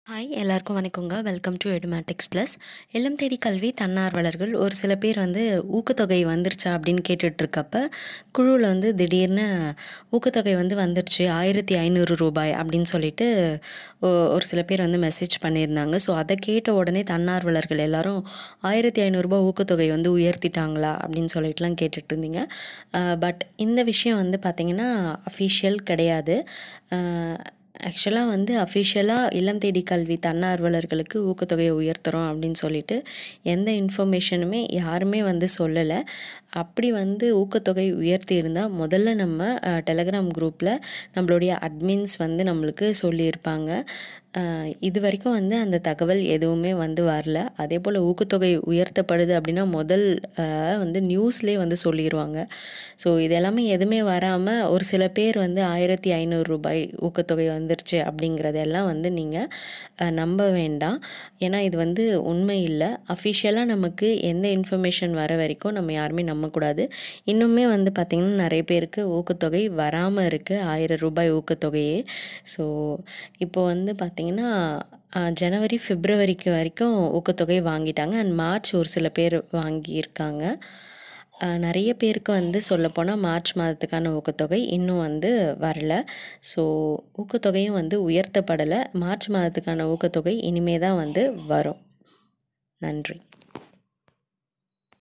hi எல்லாருக்கும் வணக்கங்க welcome to Edumatics plus இல்லம் தேடி கல்வி தன்னார்வலர்கள் ஒரு சில பேர் வந்து ஊக்கத்தொகை வந்துருச்சா அப்படின்னு கேட்டுட்ருக்கப்ப குழுவில் வந்து திடீர்னு ஊக்கத்தொகை வந்து வந்துருச்சு ஆயிரத்தி ஐநூறு ரூபாய் அப்படின்னு சொல்லிட்டு ஒ- ஒரு சில பேர் வந்து மெசேஜ் பண்ணியிருந்தாங்க ஸோ அதை கேட்ட உடனே தன்னார்வலர்கள் எல்லாரும் ஆயிரத்தி ஐநூறுரூபா ஊக்கத்தொகை வந்து உயர்த்திட்டாங்களா அப்படின்னு சொல்லிட்டுலாம் கேட்டுட்டு இருந்தீங்க பட் இந்த விஷயம் வந்து பார்த்திங்கன்னா அஃபிஷியல் கிடையாது ஆக்சுவலாக வந்து அஃபிஷியலாக இல்லம் தேடி கல்வி தன்னார்வலர்களுக்கு ஊக்கத்தொகையை உயர்த்துறோம் அப்படின்னு சொல்லிட்டு எந்த இன்ஃபர்மேஷனுமே யாருமே வந்து சொல்லலை அப்படி வந்து ஊக்கத்தொகை உயர்த்தி இருந்தால் முதல்ல நம்ம அஹ், டெலகிராம் குரூப்பில் நம்மளுடைய அட்மின்ஸ் வந்து நம்மளுக்கு சொல்லியிருப்பாங்க அஹ், இது வரைக்கும் வந்து அந்த தகவல் எதுவுமே வந்து வரல அதே போல் ஊக்கத்தொகை உயர்த்தப்படுது அப்படின்னா முதல் அஹ், வந்து நியூஸ்லேயே வந்து சொல்லிடுவாங்க ஸோ இது எல்லாமே எதுவுமே வராமல் ஒரு சில பேர் வந்து ஆயிரத்தி ஐநூறு ரூபாய் ஊக்கத்தொகை வந்துருச்சு அப்படிங்கிறதெல்லாம் வந்து நீங்கள் நம்ப வேண்டாம் ஏன்னா இது வந்து உண்மை இல்லை அஃபிஷியலாக நமக்கு எந்த இன்ஃபர்மேஷன் வர வரைக்கும் நம்ம யாருமே நம்பக்கூடாது இன்னுமே வந்து பார்த்திங்கன்னா நிறைய பேருக்கு ஊக்கத்தொகை வராமல் இருக்குது ஆயிரம் ரூபாய் ஊக்கத்தொகையே ஸோ இப்போ வந்து பார்த்திங்கன்னா அஹ், ஜனவரி பிப்ரவரிக்கு வரைக்கும் ஊக்கத்தொகை வாங்கிட்டாங்க அண்ட் மார்ச் ஒரு சில பேர் வாங்கியிருக்காங்க அஹ், நிறைய பேருக்கு வந்து சொல்லப்போனால் மார்ச் மாதத்துக்கான ஊக்கத்தொகை இன்னும் வந்து வரல ஸோ ஊக்கத்தொகையும் வந்து உயர்த்தப்படலை மார்ச் மாதத்துக்கான ஊக்கத்தொகை இனிமே தான் வந்து வரும் நன்றி